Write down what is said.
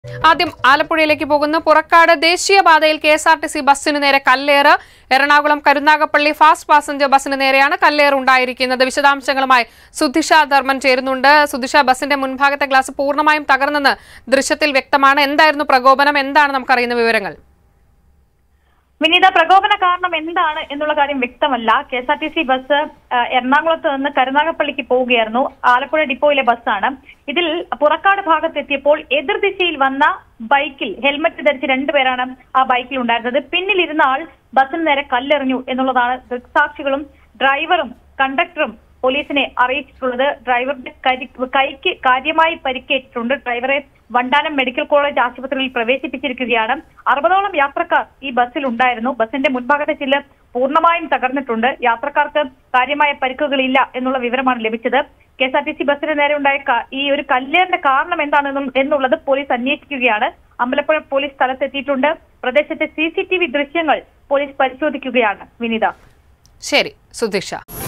ആദ്യം ആലപ്പുഴയിലേക്ക് പോകുന്ന പുറക്കാട് ദേശീയപാതയിൽ K S R T C ബസ്സിന് നേരെ കല്ലേറ് എറണാകുളം കരുനാഗപ്പള്ളി ഫാസ്റ്റ് പാസഞ്ചർ ബസ്സിന് നേരെയാണ് കല്ലേറ് ഉണ്ടായിരിക്കുന്നത് വിശദാംശങ്ങളുമായി സുധിഷ ധർമ്മൻ ചേരുന്നുണ്ട് സുധിഷ ബസിന്റെ മുൻഭാഗത്തെ ഗ്ലാസ് പൂർണ്ണമായും തകർന്നെന്ന് ദൃശ്യത്തിൽ വ്യക്തമാണ് എന്തായിരുന്നു പ്രകോപനം എന്താണ് നമുക്കറിയുന്ന വിവരങ്ങൾ വിനീത പ്രകോപന കാരണം എന്താണ് എന്നുള്ള കാര്യം വ്യക്തമല്ല K S R T C bus ആ, എറണാകുളത്ത് നിന്ന് കരുനാഗപ്പള്ളിക്ക് പോവുകയായിരുന്നു ആലപ്പുഴ ഡിപ്പോയിലെ ബസ്സാണ് ഇതിൽ പുറക്കാട് ഭാഗത്തെത്തിയപ്പോൾ എതിർദിശയിൽ വന്ന ബൈക്കിൽ ഹെൽമറ്റ് ധരിച്ച് രണ്ടുപേരാണ് ആ ബൈക്കിൽ ഉണ്ടായിരുന്നത് പിന്നിലിരുന്ന ആൾ ബസ്സിന് നേരെ കല്ലെറിഞ്ഞു എന്നുള്ളതാണ് ദൃക്സാക്ഷികളും ഡ്രൈവറും കണ്ടക്ടറും പോലീസിനെ അറിയിച്ചിട്ടുള്ളത് ഡ്രൈവറുടെ കരി- കൈക്ക് കാര്യമായി പരിക്കേറ്റിട്ടുണ്ട് ഡ്രൈവറെ വണ്ടാനം മെഡിക്കൽ കോളേജ് ആശുപത്രിയിൽ പ്രവേശിപ്പിച്ചിരിക്കുകയാണ് അറുപതോളം യാത്രക്കാർ ഈ ബസ്സിൽ ഉണ്ടായിരുന്നു ബസിന്റെ മുൻഭാഗത്തെ ചില്ല് പൂർണ്ണമായും തകർന്നിട്ടുണ്ട് യാത്രക്കാർക്ക് കാര്യമായ പരിക്കുകളില്ല എന്നുള്ള വിവരമാണ് ലഭിച്ചത് K S R T C ബസ്സിന് നേരെ ഉണ്ടായ ക- ഈ ഒരു കല്ലേറിന്റെ കാരണം എന്താണെന്നും എന്നുള്ളത് പോലീസ് അന്വേഷിക്കുകയാണ് അമ്പലപ്പുഴ പോലീസ് സ്ഥലത്തെത്തിയിട്ടുണ്ട് പ്രദേശത്തെ സി സി ടി വി ദൃശ്യങ്ങൾ പോലീസ് പരിശോധിക്കുകയാണ് വിനിത ശരി സുധിഷ